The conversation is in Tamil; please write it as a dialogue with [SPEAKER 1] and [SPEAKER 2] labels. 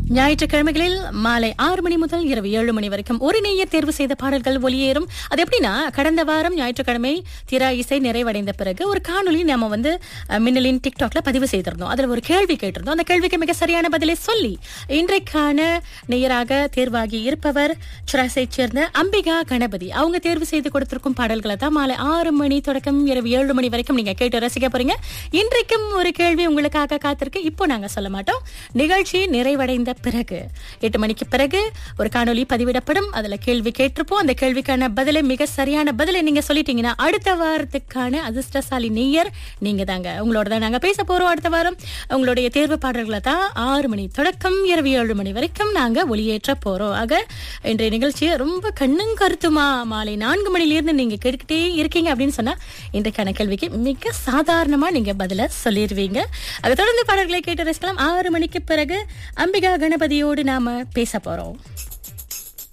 [SPEAKER 1] ஞாயிற்றுக்கிழமைகளில் மாலை ஆறு மணி முதல் இரவு ஏழு மணி வரைக்கும் ஒரு நேயர் தேர்வு செய்த பாடல்கள் ஒளியேறும் அது எப்படின்னா கடந்த வாரம் ஞாயிற்றுக்கிழமை திரா இசை நிறைவடைந்த பிறகு ஒரு காணொளி நாம வந்து அஹ், மின்னலின் டிக்டாக்ல பதிவு செய்திருந்தோம் அதுல ஒரு கேள்வி கேட்டிருந்தோம் அந்த கேள்விக்கு மிக சரியான பதிலை சொல்லி இன்றைக்கான நேயராக தேர்வாகி இருப்பவர் சுராசை சேர்ந்த அம்பிகா கணபதி அவங்க தேர்வு செய்து கொடுத்திருக்கும் பாடல்களை தான் மாலை ஆறு மணி தொடக்கம் இரவு ஏழு மணி வரைக்கும் நீங்க கேட்டு ரசிக்க போறீங்க இன்றைக்கும் ஒரு கேள்வி உங்களுக்காக காத்திருக்கு இப்போ நாங்க சொல்ல மாட்டோம் நிகழ்ச்சி நிறைவடைந்த பிறகு எட்டு மணிக்கு பிறகு ஒரு காணொளி பதிவிடப்படும் அதுல கேள்வி கேட்டிருப்போம் அந்த கேள்விக்கான பதிலை மிக சரியான பதிலை நீங்க சொல்லிட்டீங்கன்னா அடுத்த வாரத்துக்கான அதிர்ஷ்டசாலி நேயர் நீங்க தாங்க உங்களோட தான் நாங்க பேச போறோம் அடுத்த வாரம் உங்களுடைய தேர்வு பாடல்களை தான் ஆறு மணி தொடக்கம் இரவு ஏழு மணி வரைக்கும் நாங்க ஒளியேற்ற போறோம் ஆக இன்றைய நிகழ்ச்சியை ரொம்ப கண்ணும் கருத்துமா மாலை நான்கு மணிலிருந்து நீங்க கேட்டுக்கிட்டே இருக்கீங்க அப்படின்னு சொன்னா இன்றைக்கான கேள்விக்கு மிக சாதாரணமா நீங்க பதில சொல்லிடுவீங்க அதை தொடர்ந்து பாடல்களை கேட்டு ரசிக்கலாம் ஆறு மணிக்கு பிறகு அம்பிகா கணபதியோடு நாம பேச போறோம்